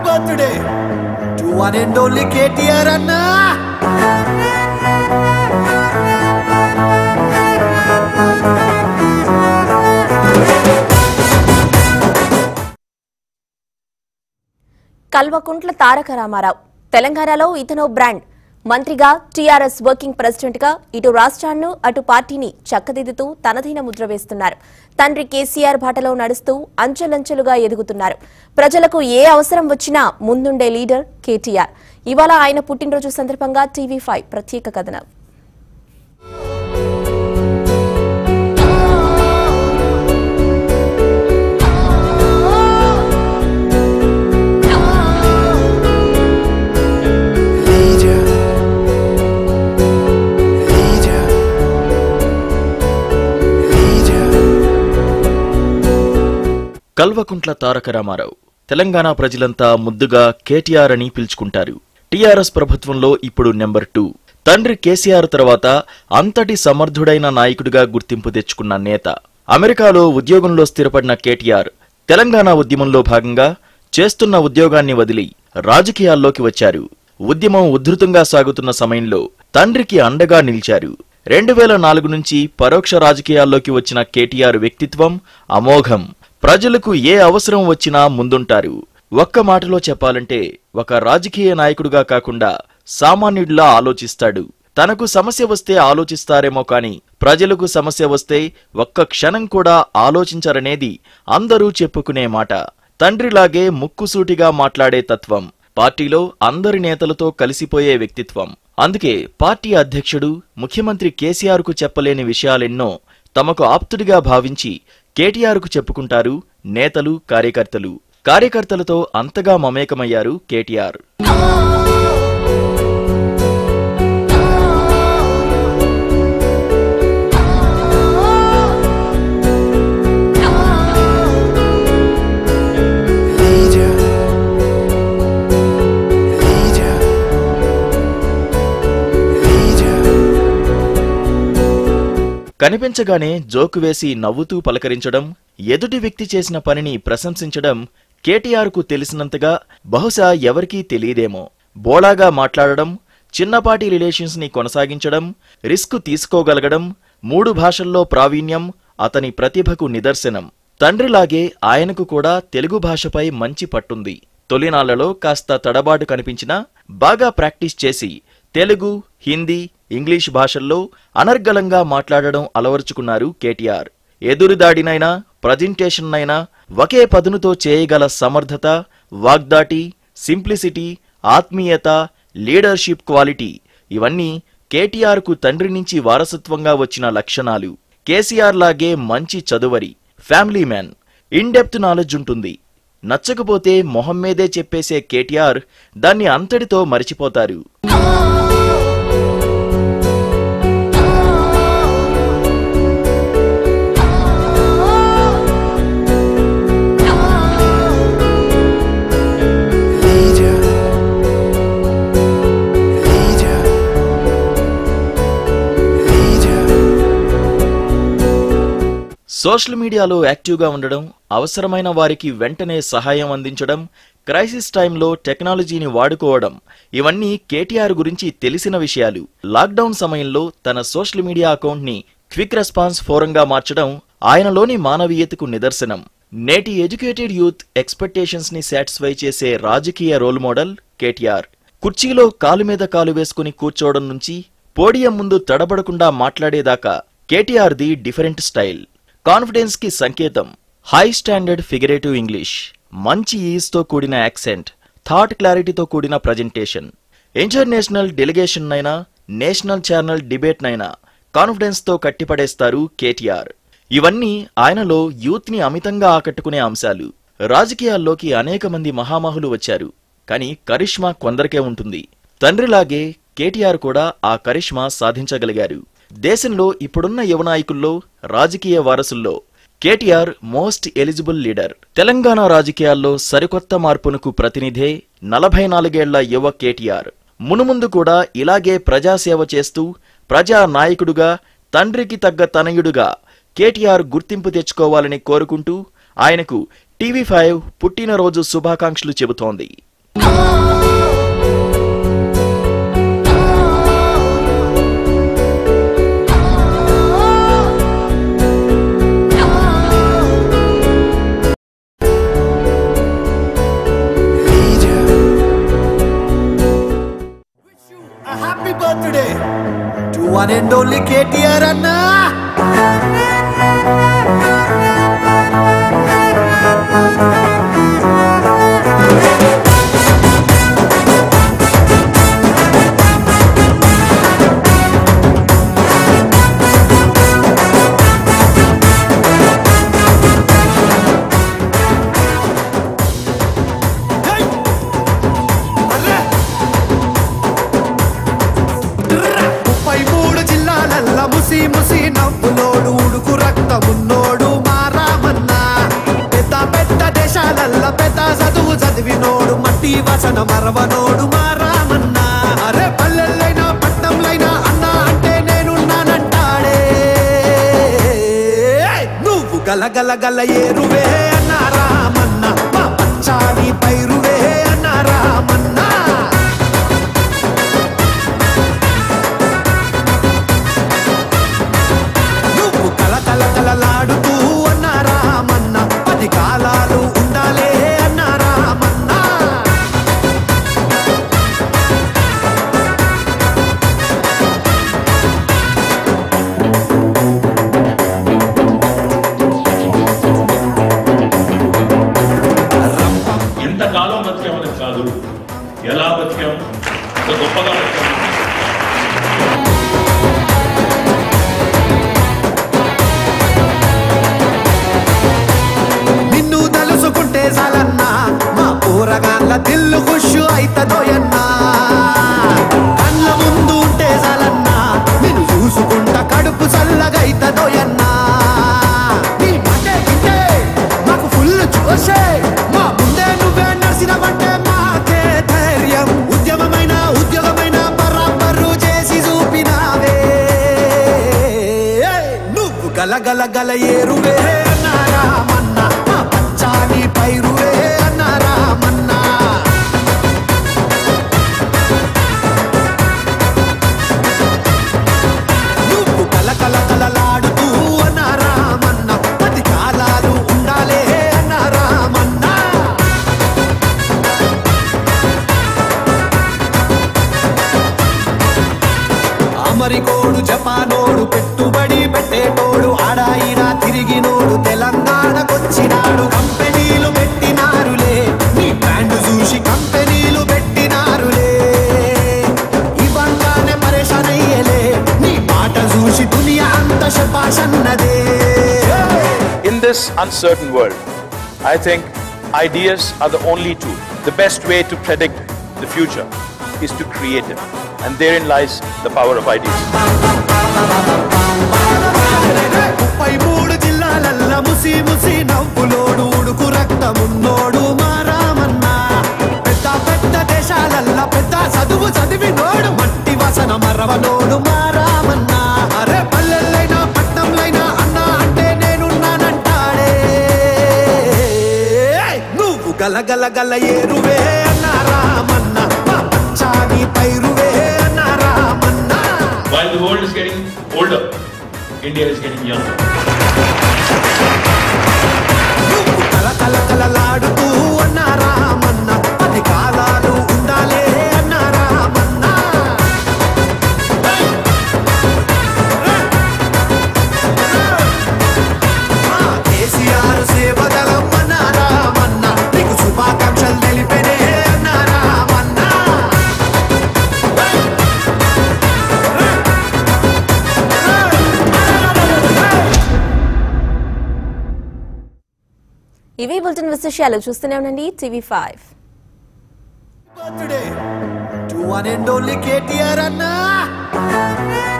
Birthday to one and only KTR అన్నా కల్వకుంట్ల తారక రామారావు తెలంగాణలో ఇతనో బ్రాండ్ మంత్రిగా టీఆర్ఎస్ వర్కింగ్ ప్రెసిడెంట్ గా ఇటు రాష్ట్రాన్ని అటు పార్టీని చక్కదిద్దుతూ తనదైన ముద్ర వేస్తున్నారు తండ్రి కేసీఆర్ బాటలో నడుస్తూ అంచెలంచెలుగా ఎదుగుతున్నారు ప్రజలకు ఏ అవసరం వచ్చినా ముందుండే లీడర్ కేటీఆర్ ఇవాళ ఆయన పుట్టినరోజు సందర్భంగా టీవీ ఫైవ్ ప్రత్యేక కథనం Leader. Leader. Leader. Kalvakuntla Taraka Ramarao Telangana ప్రజలంతా ముద్దుగా కేటీఆర్ అని పిలుచుకుంటారు టీఆర్ఎస్ ప్రభుత్వంలో ఇప్పుడు నెంబర్ టూ తండ్రి కేసీఆర్ తర్వాత అంతటి సమర్థుడైన నాయకుడిగా గుర్తింపు తెచ్చుకున్న నేత అమెరికాలో ఉద్యోగంలో స్థిరపడిన కేటీఆర్ తెలంగాణ ఉద్యమంలో భాగంగా చేస్తున్న ఉద్యోగాన్ని వదిలి రాజకీయాల్లోకి వచ్చారు ఉద్యమం ఉధృతంగా సాగుతున్న సమయంలో తండ్రికి అండగా నిలిచారు రెండు వేల నాలుగు నుంచి పరోక్ష రాజకీయాల్లోకి వచ్చిన కేటీఆర్ వ్యక్తిత్వం అమోఘం ప్రజలకు ఏ అవసరం వచ్చినా ముందుంటారు ఒక్క మాటలో చెప్పాలంటే ఒక రాజకీయ నాయకుడిగా కాకుండా సామాన్యుడిలా ఆలోచిస్తాడు తనకు సమస్య వస్తే ఆలోచిస్తారేమో కాని ప్రజలకు సమస్య వస్తే ఒక్క క్షణం కూడా ఆలోచించరనేది అందరూ చెప్పుకునే మాట తండ్రిలాగే ముక్కుసూటిగా మాట్లాడే తత్వం పార్టీలో అందరి నేతలతో కలిసిపోయే వ్యక్తిత్వం అందుకే పార్టీ అధ్యక్షుడు ముఖ్యమంత్రి కేసీఆర్ కు చెప్పలేని విషయాలెన్నో తమకు ఆప్తుడిగా భావించి కేటీఆర్ కు చెప్పుకుంటారు నేతలు కార్యకర్తలు కార్యకర్తలతో అంతగా మమేకమయ్యారు కేటీఆర్ Leader. Leader. Leader. కనిపించగానే జోకు వేసి నవ్వుతూ పలకరించడం ఎదుటి వ్యక్తి చేసిన పనిని ప్రశంసించడం కేటీఆర్ కు తెలిసినంతగా బహుశా ఎవరికీ తెలియదేమో బోళాగా మాట్లాడడం చిన్నపాటి రిలేషన్స్ ని కొనసాగించడం రిస్క్ తీసుకోగలగడం మూడు భాషల్లో ప్రావీణ్యం అతని ప్రతిభకు నిదర్శనం తండ్రిలాగే ఆయనకు కూడా తెలుగు భాషపై మంచి పట్టుంది తొలినాళ్లలో కాస్త తడబాటు కనిపించినా బాగా ప్రాక్టీస్ చేసి తెలుగు హిందీ ఇంగ్లీష్ భాషల్లో అనర్గళంగా మాట్లాడడం అలవరుచుకున్నారు కేటీఆర్ ఎదురుదాడినైనా ప్రజెంటేషన్నైనా ఒకే పదునుతో చేయగల సమర్థత వాగ్దాటి సింప్లిసిటీ ఆత్మీయత లీడర్షిప్ క్వాలిటీ ఇవన్నీ కేటీఆర్ కు తండ్రి నుంచి వారసత్వంగా వచ్చిన లక్షణాలు కేసీఆర్ లాగే మంచి చదువరి family man in depth knowledge ఉంటుంది నచ్చకపోతే మొహం మీదే చెప్పేసే కేటీఆర్ దాన్ని అంతటితో మరిచిపోతారు Leader. Leader. Leader. సోషల్ మీడియాలో యాక్టివ్గా ఉండడం అవసరమైన వారికి వెంటనే సహాయం అందించడం క్రైసిస్ టైంలో టెక్నాలజీని వాడుకోవడం ఇవన్నీ కేటీఆర్ గురించి తెలిసిన విషయాలు లాక్డౌన్ సమయంలో తన సోషల్ మీడియా అకౌంట్ ని క్విక్ రెస్పాన్స్ ఫోరంగా మార్చడం ఆయనలోని మానవీయతకు నిదర్శనం నేటి ఎడ్యుకేటెడ్ యూత్ ఎక్స్పెక్టేషన్స్ ని సాటిస్ఫై చేసే రాజకీయ రోల్ మోడల్ కేటీఆర్ కుర్చీలో కాలు మీద కాలు వేసుకుని కూర్చోవడం నుంచి పోడియం ముందు తడబడకుండా మాట్లాడేదాకా కేటీఆర్ ది డిఫరెంట్ స్టైల్ కాన్ఫిడెన్స్ కి సంకేతం హై స్టాండర్డ్ ఫిగరేటివ్ ఇంగ్లీష్ మంచి ఈజ్ తో కూడిన యాక్సెంట్ థాట్ క్లారిటీతో కూడిన ప్రజెంటేషన్ ఇంటర్నేషనల్ డెలిగేషన్ నైనా నేషనల్ ఛానల్ డిబేట్ నైనా కాన్ఫిడెన్స్ తో కట్టిపడేస్తారు కేటీఆర్ ఇవన్నీ ఆయనలో యూత్ ని అమితంగా ఆకట్టుకునే అంశాలు రాజకీయాల్లోకి అనేక మంది మహామహులు వచ్చారు కానీ కరిష్మా కొందరికే ఉంటుంది తండ్రిలాగే కేటీఆర్ కూడా ఆ కరిష్మా సాధించగలిగారు దేశంలో ఇప్పుడున్న యువ నాయకుల్లో రాజకీయ వారసుల్లో KTR most eligible leader Telangana రాజకీయాల్లో సరికొత్త మార్పునకు ప్రతినిధే నలభై నాలుగేళ్ల యువ కేటీఆర్ మునుముందు కూడా ఇలాగే ప్రజాసేవ చేస్తూ ప్రజా నాయకుడుగా తండ్రికి తగ్గ తనయుడుగా కేటీఆర్ గుర్తింపు తెచ్చుకోవాలని కోరుకుంటూ ఆయనకు టీవీ ఫైవ్ పుట్టినరోజు శుభాకాంక్షలు చెబుతోంది అండ్ ఓన్లీ కేటీఆర్ అన్నా ముప్పై మూడు జిల్లాలల్ల ముసి ముసి నవ్వులోడు ఉడుకు రక్తమున్నోడు మారామన్నా పెద్ద పెద్ద దేశాలల్ల పెద్ద చదువు చదివినోడు మట్టి వసన మరవనోడు మారామన్నా అరే పల్లెల్లైనా పట్నంలైనా అన్నా అంటే నేనున్నానంటాడే నువ్వు గల గల గల ఏరువే అన్నా రామన్న మా పచ్చాని పైరువే అన్నా రామన్నా నువ్వు కల కల కలలాడుతూ అన్నారామన్న పది కాలాలు ఉండాలే అన్నారామన్న ఎంతకాలం బతికామని కాదు ఎలా బతికాం ఎంత గొప్పగా బతికాం నిన్ను తలుసుకుంటే చాలన్నా మా కూరగాళ్ళ దిల్లు ఖుషు అయితదోయన్నా కళ్ళ ముందు ఉంటే చాలన్నా నిన్ను చూసుకుంటా కడుపు చల్లగైతదోయన్నా నీ మాటే వింటే మాకు ఫుల్ చూసే మా ముందే నువ్వే నడిచినవంటే మాకే ధైర్యం ఉద్యమమైన ఉద్యోగమైన బరాబరు చేసి చూపినావే నువ్వు గల గల గల ఏరువే అన్నారామన్నా మా పచ్చాని పైరువే అన్నారామన్నా నువ్వు కల కల కలలాడుతూ అన్నారామన్నా పది కాలాలు ఉండాలే అన్నారామన్నా అమరికోడు జపానోడు పెట్టుబడి పెట్టేటోడు ఆడాయినా తిరిగినోడు తెలంగాణకొచ్చినాడు కంపెనీలు పెట్టినారులే నీ బ్రాండ్ చూసి కంపెనీలు పెట్టినారులే ఇవ్వంగానే పరేషాన్ అయ్యలే నీ మాట చూసి దునియా అంత శపాషన్నదే In this uncertain world, I think ideas are the only tool. The best way to predict the future is to create it. And therein lies the power of ideas. ముప్పై మూడు జిల్లాలల్ల ముసి ముసి నవ్వులోడు ఉడుకు రక్తమున్నోడు మారామన్నా పెద్ద పెద్ద దేశాలల్ల పెద్ద చదువు చదివినోడు మట్టి వసన మరవనోడు మారామన్నా అరే పల్లెల్లైనా పట్నంలైనా అన్నా అంటే నేనున్నానంటాడే నువ్వు గల గల గల ఏరువే అన్నారామన్నా మా పచ్చాని పైరువే అన్నారామన్నా While the world is getting older, India is getting younger. నువ్వు కల కల కలలాడుతూ అన్నారామన్నా పది కాలాలు ఉండాలే అన్నారామన్నా ఆ కేసీఆర్ సేవదళం అన్నారామన్నా నీకు శుభాకాంక్షలు తెలిపెనే అన్నారామన్నా ఇవి బులెటిన్ విశేషాలు చూస్తూనే ఉండండి TV five birthday to one and only KTR అన్నా